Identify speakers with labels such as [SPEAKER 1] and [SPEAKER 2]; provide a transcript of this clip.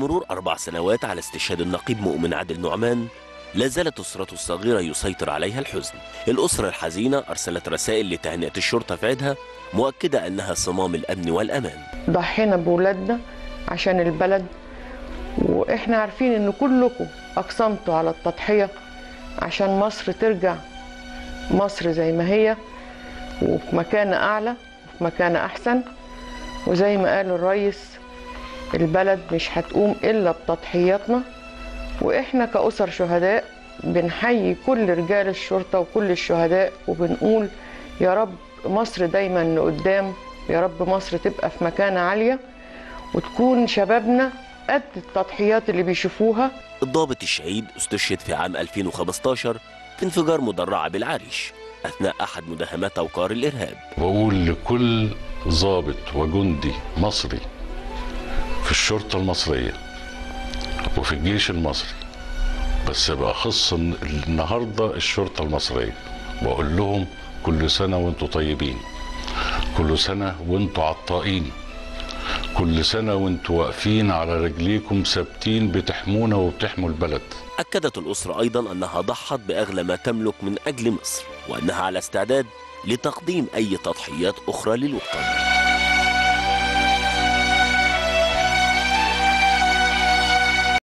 [SPEAKER 1] مرور أربع سنوات على استشهاد النقيب مؤمن عادل نعمان لا زالت أسرته الصغيرة يسيطر عليها الحزن الأسرة الحزينة أرسلت رسائل لتهنئة الشرطة في عيدها مؤكدة أنها صمام الأمن والأمان
[SPEAKER 2] ضحينا بولادنا عشان البلد واحنا عارفين ان كلكم اقسمتوا على التضحيه عشان مصر ترجع مصر زي ما هي وفي مكان اعلى وفي مكان احسن وزي ما قال الرئيس البلد مش هتقوم الا بتضحياتنا واحنا كاسر شهداء بنحيي كل رجال الشرطه وكل الشهداء وبنقول يا رب مصر دايما لقدام يا رب مصر تبقى في مكانه عاليه وتكون شبابنا قد التضحيات اللي بيشوفوها
[SPEAKER 1] الضابط الشهيد استشهد في عام 2015 في انفجار مدرعة بالعريش أثناء أحد مداهمات أوقار الإرهاب
[SPEAKER 3] بقول لكل ضابط وجندي مصري في الشرطة المصرية وفي الجيش المصري بس بأخص النهاردة الشرطة المصرية بقول لهم كل سنة وانتوا طيبين كل سنة وانتوا عطائين كل سنة وانتوا واقفين على رجليكم ثابتين بتحمونا وبتحموا البلد
[SPEAKER 1] أكدت الأسرة أيضا أنها ضحت بأغلى ما تملك من أجل مصر وأنها على استعداد لتقديم أي تضحيات أخرى للوطن